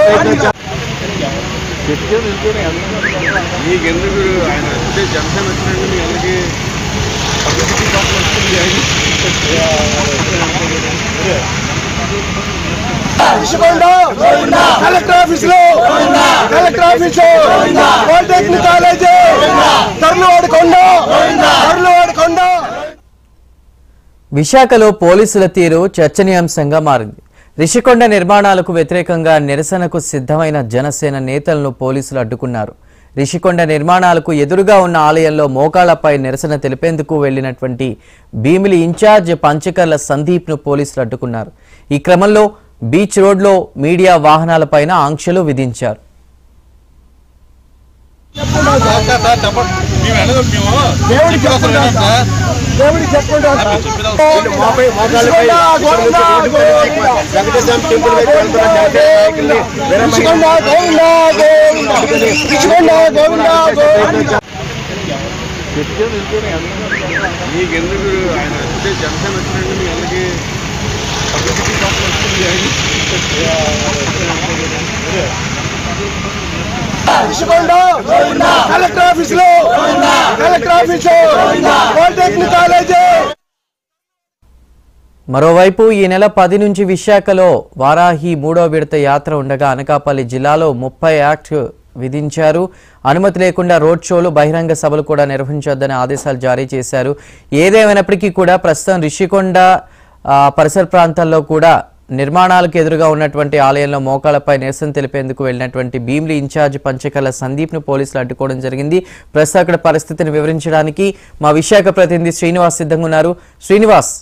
నీకెందుకు ఆయన వస్తే జనసేన వచ్చినట్టు మీ అందరికి పబ్లిసిటీ కోసం వస్తుంది రిషికొండ కలెక్టర్ ఆఫీస్ లో collector office polytechnic college Tarluvadi Konda Tarluvadi కొండ విశాఖలో పోలీసుల తీరు చర్చనీయాంశంగా మారింది రిషికొండ నిర్మాణాలకు వ్యతిరేకంగా నిరసనకు సిద్ధమైన జనసేన నేతలను పోలీసులు అడ్డుకున్నారు రిషికొండ నిర్మాణాలకు ఎదురుగా ఉన్న ఆలయంలో మోకాళ్లపై నిరసన తెలిపేందుకు వెళ్లినటువంటి భీమిలి ఇన్ఛార్జ్ పంచకర్ల సందీప్ను పోలీసులు అడ్డుకున్నారు ఈ క్రమంలో బీచ్ రోడ్లో మీడియా వాహనాలపైన ఆంక్షలు విధించారు దేవుడి చెప్పండి దేవుడి చెప్పండి రిషికొండ గోవింద రిషికొండ గోవింద గోవింద రిషికొండ గోవింద గోవింద నీకెందుకు ఆయన వస్తే జనసేన వచ్చినట్టు మీ అందరికి పబ్లిసిటీ కోసం వస్తుంది రిషికొండ కలెక్టర్ ఆఫీస్ లో కలెక్టర్ ఆఫీస్ పాలిటెక్నిక్ కాలేజీ మరోవైపు ఈ నెల పది నుంచి విశాఖలో వారాహి మూడో విడత యాత్ర ఉండగా అనకాపల్లి జిల్లాలో ముప్పై యాక్ట్ విధించారు అనుమతి లేకుండా రోడ్ షోలు బహిరంగ సభలు కూడా నిర్వహించొద్దని ఆదేశాలు జారీ చేశారు ఏదేమైనప్పటికీ కూడా ప్రస్తుతం రిషికొండ ఆ, పరిసర ప్రాంతాల్లో కూడా నిర్మాణాలకు ఎదురుగా ఉన్నటువంటి ఆలయంలో మోకాళ్లపై నిరసన తెలిపేందుకు వెళ్ళినటువంటి భీమ్లీ ఇన్ఛార్జ్ పంచకర్ల సందీప్ను పోలీసులు అడ్డుకోవడం జరిగింది ప్రస్తుతం అక్కడ పరిస్థితిని వివరించడానికి మా విశాఖ ప్రతినిధి శ్రీనివాస్ సిద్ధంగా ఉన్నారు శ్రీనివాస్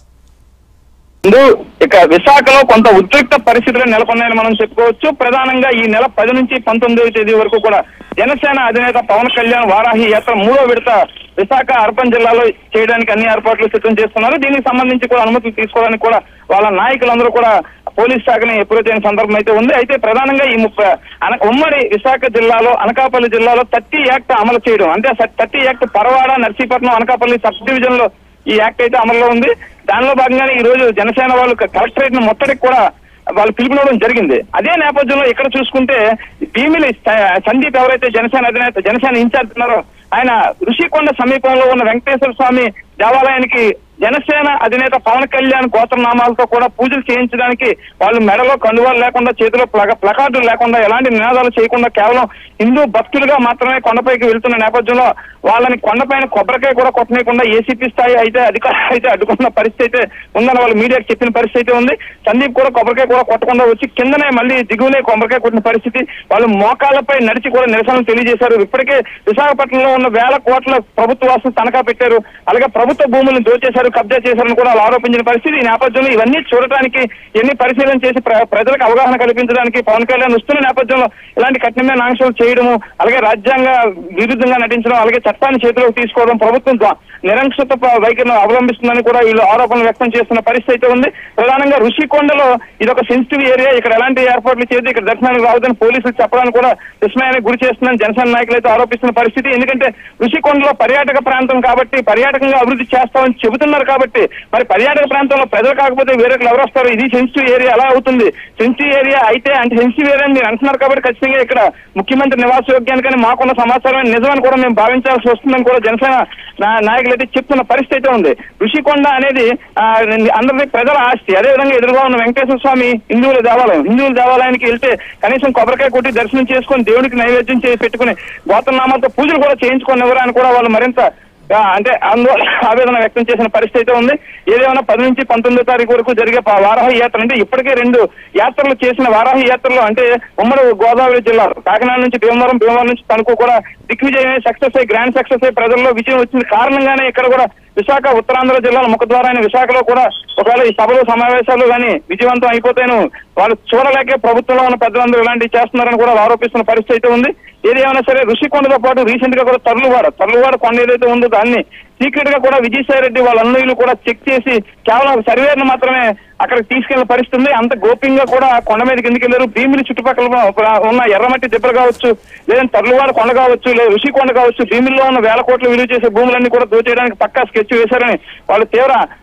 ముందు ఇక విశాఖలో కొంత ఉద్రిక్త పరిస్థితులు నెలకొన్నాయని మనం చెప్పుకోవచ్చు ప్రధానంగా ఈ నెల పది నుంచి పంతొమ్మిదవ తేదీ వరకు కూడా జనసేన అధినేత పవన్ కళ్యాణ్ వారాహి యాత్ర మూడో విడత విశాఖ అర్బన్ జిల్లాలో చేయడానికి అన్ని ఏర్పాట్లు సిద్ధం చేస్తున్నారు దీనికి సంబంధించి కూడా అనుమతులు తీసుకోవడానికి కూడా వాళ్ళ నాయకులందరూ కూడా పోలీస్ శాఖని ఎప్పుడైతే సందర్భం అయితే ఉంది అయితే ప్రధానంగా ఈ ముప్పై అన ఉమ్మడి విశాఖ జిల్లాలో అనకాపల్లి జిల్లాలో థర్టీ యాక్ట్ అమలు చేయడం అంటే thirty act Paravada Narsipatnam Anakapalli sub division లో ఈ యాక్ట్ అయితే అమల్లో ఉంది దానిలో భాగంగానే ఈ రోజు జనసేన వాళ్ళు కలెక్టరేట్ ను ముట్టడికి కూడా వాళ్ళు పిలుపునివ్వడం జరిగింది అదే నేపథ్యంలో ఇక్కడ చూసుకుంటే భీమిలి స- సందీప్ ఎవరైతే జనసేన అధినేత జనసేన ఇన్ఛార్జ్ ఉన్నారో ఆయన ఋషికొండ సమీపంలో ఉన్న వెంకటేశ్వర స్వామి దేవాలయానికి జనసేన అధినేత పవన్ కళ్యాణ్ గోత్రనామాలతో కూడా పూజలు చేయించడానికి వాళ్ళు మెడలో కండువాలు లేకుండా చేతిలో ప్లగ ప్లకార్డులు లేకుండా ఎలాంటి నినాదాలు చేయకుండా కేవలం హిందూ భక్తులుగా మాత్రమే కొండపైకి వెళ్తున్న నేపథ్యంలో వాళ్ళని కొండపైన కొబ్బరికాయ కూడా కొట్టనీయకుండా ఏసీపీ స్థాయి అయితే అధికారులు అయితే అడ్డుకున్న పరిస్థితి అయితే ఉందని వాళ్ళు మీడియాకి చెప్పిన పరిస్థితి అయితే ఉంది సందీప్ కూడా కొబ్బరికాయ కూడా కొట్టకుండా వచ్చి కిందనే మళ్ళీ దిగువనే కొబ్బరికాయ కొట్టిన పరిస్థితి వాళ్ళు మోకాళ్ళపై నడిచి కూడా నిరసనలు తెలియజేశారు ఇప్పటికే విశాఖపట్నంలో ఉన్న వేల కోట్ల ప్రభుత్వ ఆస్తులు తనఖా పెట్టారు అలాగే ప్రభుత్వ భూములను దోచేశారు కబ్జా చేశారని కూడా వాళ్ళు ఆరోపించిన పరిస్థితి ఈ నేపథ్యంలో ఇవన్నీ చూడటానికి ఎన్ని పరిశీలన చేసి ప్ర- ప్రజలకు అవగాహన కల్పించడానికి పవన్ కళ్యాణ్ వస్తున్న నేపథ్యంలో ఇలాంటి కఠినమైన ఆంక్షలు చేయడము అలాగే రాజ్యాంగ విరుద్ధంగా నటించడం అలాగే చట్టాన్ని చేతిలోకి తీసుకోవడం ప్రభుత్వం ద్వా- నిరంకుశత ప- వైఖరిని అవలంబిస్తుందని కూడా వీళ్ళు ఆరోపణలు వ్యక్తం చేస్తున్న పరిస్థితి అయితే ఉంది ప్రధానంగా ఋషికొండలో ఇది ఒక సెన్సిటివ్ ఏరియా ఇక్కడ ఎలాంటి ఏర్పాట్లు చేయదు ఇక్కడ దర్శనానికి రావద్దని పోలీసులు చెప్పడానికి కూడా విస్మయానికి గురి చేస్తుందని జనసేన నాయకులు అయితే ఆరోపిస్తున్న పరిస్థితి ఎందుకంటే ఋషికొండలో పర్యాటక ప్రాంతం కాబట్టి పర్యాటకంగా అభివృద్ధి చేస్తామని చెబుతున్నారు కాబట్టి మరి పర్యాటక ప్రాంతంలో ప్రజలు కాకపోతే వేరొకరు ఎవరు వస్తారు ఇది సెన్సిటివ్ ఏరియా ఎలా అవుతుంది సెన్సిటివ్ ఏరియా అయితే అంటే సెన్సిటివ్ ఏరియా అని మీరు అంటున్నారు కాబట్టి ఖచ్చితంగా ఇక్కడ ముఖ్యమంత్రి నివాస యోగ్యానికని మాకున్న సమాచారం నిజమని కూడా మేము భావించాల్సి వస్తుందని కూడా జనసేన నా- నాయకులు అయితే చెప్తున్న పరిస్థితి అయితే ఉంది ఋషికొండ అనేది ఆ, అందరి ప్రజల ఆస్తి అదేవిధంగా ఎదురుగా ఉన్న వెంకటేశ్వర స్వామి హిందువుల దేవాలయం హిందువుల దేవాలయానికి వెళ్తే కనీసం కొబ్బరికాయ కొట్టి దర్శనం చేసుకొని దేవుడికి నైవేద్యం చేసి పెట్టుకుని గోతనామాలతో పూజలు కూడా చేయించుకొని ఎవరని కూడా వాళ్ళు మరింత ఆ, అంటే ఆందోళన ఆవేదన వ్యక్తం చేసిన పరిస్థితి అయితే ఉంది ఏదేమైనా పది నుంచి పంతొమ్మిదో తారీఖు వరకు జరిగే ప- వారాహి యాత్ర అంటే ఇప్పటికే రెండు యాత్రలు చేసిన వారాహి యాత్రలు అంటే ఉమ్మడి గోదావరి జిల్లా కాకినాడ నుంచి భీమవరం భీమవరం నుంచి తణుకు కూడా దిగ్విజయం సక్సెస్ అయ్యి గ్రాండ్ సక్సెస్ అయ్యి ప్రజల్లో విజయం వచ్చింది కారణంగానే ఇక్కడ కూడా విశాఖ ఉత్తరాంధ్ర జిల్లాల ముఖద్వారా అయిన విశాఖలో కూడా ఒకవేళ ఈ సభలు సమావేశాలు కానీ విజయవంతం అయిపోతేను వాళ్ళు చూడలేకే ప్రభుత్వంలో ఉన్న పెద్దలందరూ ఇలాంటివి చేస్తున్నారని కూడా వాళ్ళు ఆరోపిస్తున్న పరిస్థితి అయితే ఉంది ఏది ఏమైనా సరే ఋషికొండతో పాటు రీసెంట్ గా కూడా తర్లువాడ తర్లువాడ కొండ ఏదైతే ఉందో దాన్ని సీక్రెట్ గా కూడా విజయసాయి రెడ్డి వాళ్ళ అన్నయ్యలు కూడా చెక్ చేసి కేవలం సర్వేర్ను మాత్రమే అక్కడికి తీసుకెళ్లిన పరిస్థితి ఉంది అంత గోప్యంగా కూడా ఆ కొండ మీదకి ఎందుకు వెళ్ళారు భీమిలి చుట్టుపక్కల ఉన్న ఎర్రమట్టి దెబ్బలు కావచ్చు లేదంటే తర్లువాడ కొండ కావచ్చు లేదా ఋషికొండ కావచ్చు భీమిల్లో ఉన్న వేల కోట్లు విలువ చేసే భూములన్నీ కూడా దోచేయడానికి పక్కా స్కెచ్ వేశారని వాళ్ళు తీవ్ర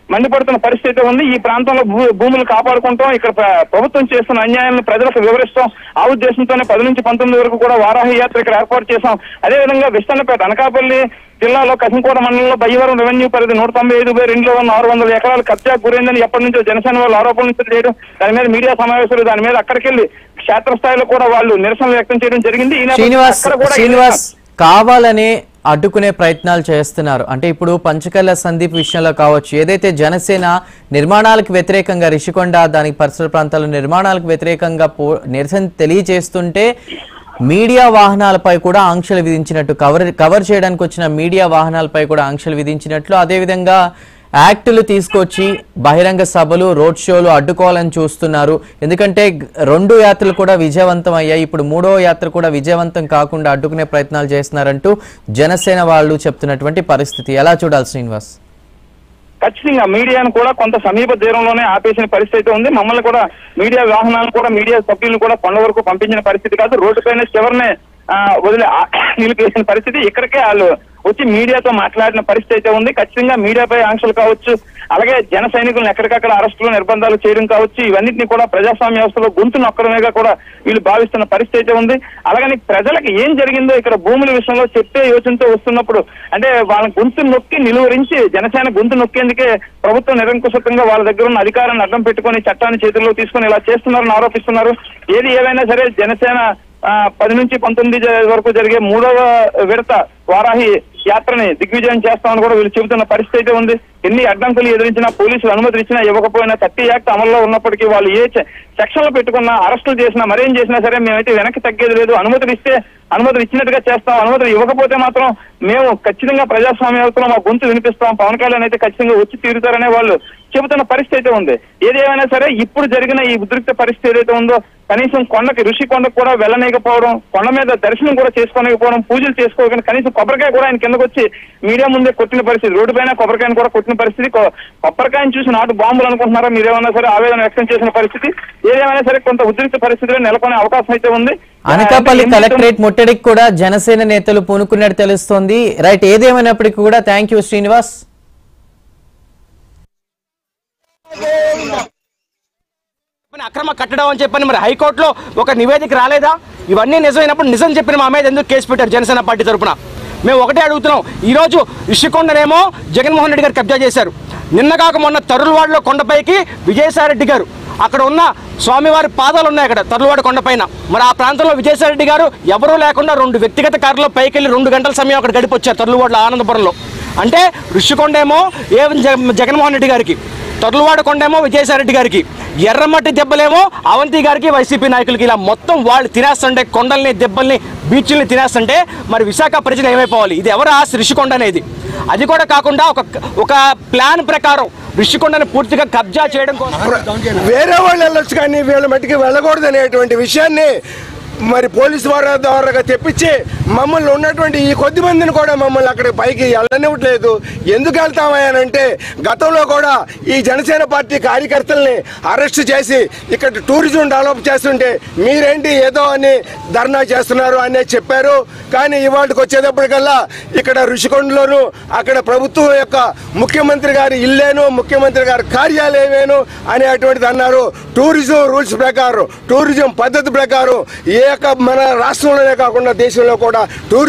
మండిపడుతున్న పరిస్థితి అయితే ఉంది ఈ ప్రాంతంలో భూ భూములు కాపాడుకుంటాం ఇక్కడ ప్ర- ప్రభుత్వం చేస్తున్న అన్యాయాలను ప్రజలకు వివరిస్తాం ఆ ఉద్దేశంతోనే పది నుంచి పంతొమ్మిది వరకు కూడా వారాహి యాత్ర ఇక్కడ ఏర్పాటు చేశాం అదేవిధంగా విస్తన్నపేట అనకాపల్లి జిల్లాలో కసింకోట మండలంలో బయ్యవరం రెవెన్యూ పరిధి నూట తొంభై ఐదు బై రెండులో ఉన్న ఆరు వందల ఎకరాలు కబ్జా గురైందని ఎప్పటి నుంచో జనసేన వాళ్ళు ఆరోపణలు చేయడం దాని మీద మీడియా సమావేశాలు దాని మీద అక్కడికి వెళ్ళి క్షేత్రస్థాయిలో కూడా వాళ్ళు నిరసన వ్యక్తం చేయడం జరిగింది ఈ నేపథ్యంలో శ్రీనివాస్ అక్కడ కూడా శ్రీనివాస్ కావాలనే అడ్డుకునే ప్రయత్నాలు చేస్తున్నారు అంటే ఇప్పుడు పంచకల్ల సందీప్ విషయంలో కావచ్చు ఏదైతే జనసేన నిర్మాణాలకు వ్యతిరేకంగా రిషికొండ దానికి పరిసర ప్రాంతాల్లో నిర్మాణాలకు వ్యతిరేకంగా పో నిరసన తెలియజేస్తుంటే మీడియా వాహనాలపై కూడా ఆంక్షలు విధించినట్టు కవర్ కవర్ చేయడానికి వచ్చిన మీడియా వాహనాలపై కూడా ఆంక్షలు విధించినట్లు అదేవిధంగా యాక్టులు తీసుకొచ్చి బహిరంగ సభలు రోడ్ షోలు అడ్డుకోవాలని చూస్తున్నారు ఎందుకంటే గ- రెండు యాత్రలు కూడా విజయవంతం అయ్యాయి ఇప్పుడు మూడో యాత్ర కూడా విజయవంతం కాకుండా అడ్డుకునే ప్రయత్నాలు చేస్తున్నారంటూ జనసేన వాళ్ళు చెప్తున్నటువంటి పరిస్థితి ఎలా చూడాలి శ్రీనివాస్ ఖచ్చితంగా మీడియాను కూడా కొంత సమీప దూరంలోనే ఆపేసిన పరిస్థితి అయితే ఉంది మమ్మల్ని కూడా మీడియా వాహనాలను కూడా మీడియా సభ్యులను కూడా కొండ వరకు పంపించిన పరిస్థితి కాదు రోడ్డు పైన చివరినే ఆ, వదిలి ఆ, నిలిపేసిన పరిస్థితి ఇక్కడికే వాళ్ళు వచ్చి మీడియాతో మాట్లాడిన పరిస్థితి అయితే ఉంది ఖచ్చితంగా మీడియాపై ఆంక్షలు కావచ్చు అలాగే జన సైనికులను ఎక్కడికక్కడ అరెస్టులు నిర్బంధాలు చేయడం కావచ్చు ఇవన్నింటినీ కూడా ప్రజాస్వామ్య వ్యవస్థలో గొంతు నొక్కడమేగా కూడా వీళ్ళు భావిస్తున్న పరిస్థితి అయితే ఉంది అలాగని ప్రజలకు ఏం జరిగిందో ఇక్కడ భూముల విషయంలో చెప్పే యోచనతో వస్తున్నప్పుడు అంటే వాళ్ళ గొంతు నొక్కి నిలువరించి జనసేన గొంతు నొక్కేందుకే ప్రభుత్వం నిరంకుశంగా వాళ్ళ దగ్గర ఉన్న అధికారాన్ని అడ్డం పెట్టుకొని చట్టాన్ని చేతుల్లో తీసుకొని ఇలా చేస్తున్నారని ఆరోపిస్తున్నారు ఏది ఏవైనా సరే జనసేన ఆ, పది నుంచి పంతొమ్మిది జ- వరకు జరిగే మూడవ విడత వారాహి యాత్రని దిగ్విజయం చేస్తామని కూడా వీళ్ళు చెబుతున్న పరిస్థితి అయితే ఉంది ఎన్ని అడ్డంకులు ఎదిరించినా పోలీసులు అనుమతులు ఇచ్చినా ఇవ్వకపోయినా థర్టీ యాక్ట్ అమల్లో ఉన్నప్పటికీ వాళ్ళు ఏ సె- సెక్షన్లు పెట్టుకున్నా అరెస్టులు చేసినా మరేం చేసినా సరే మేమైతే వెనక్కి తగ్గేది లేదు అనుమతులు ఇస్తే అనుమతులు ఇచ్చినట్టుగా చేస్తాం అనుమతులు ఇవ్వకపోతే మాత్రం మేము ఖచ్చితంగా ప్రజాస్వామ్య వ్యవస్థలో మా గొంతు వినిపిస్తాం పవన్ కళ్యాణ్ అయితే ఖచ్చితంగా వచ్చి తీరుతారనే వాళ్ళు చెబుతున్న పరిస్థితి అయితే ఉంది ఏదేమైనా సరే ఇప్పుడు జరిగిన ఈ ఉద్రిక్త పరిస్థితి ఏదైతే ఉందో కనీసం కొండకి ఋషి కొండకు కూడా వెళ్ళనీయకపోవడం కొండ మీద దర్శనం కూడా చేసుకోలేకపోవడం పూజలు చేసుకోకుండా కనీసం కొబ్బరికాయ కూడా ఆయన కిందకు వచ్చి మీడియా ముందే కొట్టిన పరిస్థితి రోడ్డు పైన కొబ్బరికాయను కూడా కొట్టిన పరిస్థితి కొ- కొబ్బరికాయను చూసి నాటు బాంబులు అనుకుంటున్నారా మీరేమన్నా సరే ఆవేదన వ్యక్తం చేసిన పరిస్థితి ఏదేమైనా సరే కొంత ఉద్రిక్త పరిస్థితిలో నెలకొనే అవకాశం అయితే ఉంది అనకాపల్లి అంటే కలెక్టరేట్ ముట్టడికి కూడా జనసేన నేతలు పూనుకున్నట్టు తెలుస్తోంది రైట్ ఏదేమైనప్పటికీ కూడా థ్యాంక్ యూ శ్రీనివాస్ చెప్పని అక్రమ కట్టడం అని చెప్పని మరి హైకోర్టులో ఒక నివేదిక రాలేదా ఇవన్నీ నిజమైనప్పుడు నిజం చెప్పిన మా మీద ఎందుకు కేసు పెట్టారు జనసేన పార్టీ తరపున మేము ఒకటే అడుగుతున్నాం ఈరోజు రిషికొండనేమో జగన్మోహన్ రెడ్డి గారు కబ్జా చేశారు నిన్న కాక మొన్న తరులవాడలో కొండపైకి విజయసాయిరెడ్డి గారు అక్కడ ఉన్న స్వామివారి పాదాలు ఉన్నాయి అక్కడ తరులవాడ కొండపైన మరి ఆ ప్రాంతంలో విజయసాయిరెడ్డి గారు ఎవరూ లేకుండా రెండు వ్యక్తిగత కారులో పైకి వెళ్ళి రెండు గంటల సమయం అక్కడ గడిపొచ్చారు తరులవాడలో ఆనందపురంలో అంటే ఋషికొండేమో ఏ జగ- జగన్మోహన్ రెడ్డి గారికి తొర్లవాడ కొండేమో విజయసాయిరెడ్డి గారికి ఎర్రమట్టి దెబ్బలేమో అవంతి గారికి వైసీపీ నాయకులకి ఇలా మొత్తం వాళ్ళు తినేస్తుంటే కొండల్ని దెబ్బల్ని బీచ్ల్ని తినేస్తుంటే మరి విశాఖ ప్రజలు ఏమైపోవాలి ఇది ఎవరు ఆశ ఋషికొండ అనేది అది కూడా కాకుండా ఒక ఒక ప్లాన్ ప్రకారం ఋషికొండని పూర్తిగా కబ్జా చేయడం కోసం వేరే వాళ్ళు వెళ్ళొచ్చు కానీ వీళ్ళ మట్టికి వెళ్ళకూడదు అనేటువంటి విషయాన్ని మరి పోలీసు వారి ద్వారా తెప్పించి మమ్మల్ని ఉన్నటువంటి ఈ కొద్ది మందిని కూడా మమ్మల్ని అక్కడికి పైకి వెళ్ళనివ్వట్లేదు ఎందుకు వెళ్తామనంటే గతంలో కూడా ఈ జనసేన పార్టీ కార్యకర్తల్ని అరెస్ట్ చేసి ఇక్కడ టూరిజం డెవలప్ చేస్తుంటే మీరేంటి ఏదో అని ధర్నా చేస్తున్నారు అని చెప్పారు కానీ ఇవాళకి వచ్చేటప్పటికల్లా ఇక్కడ ఋషికొండలోను అక్కడ ప్రభుత్వం యొక్క ముఖ్యమంత్రి గారి ఇల్లేను ముఖ్యమంత్రి గారి కార్యాలయమేను అనేటువంటిది అన్నారు టూరిజం రూల్స్ ప్రకారం టూరిజం పద్ధతి ప్రకారం ఏ యొక్క మన రాష్ట్రంలోనే కాకుండా దేశంలో కూడా టూరిజం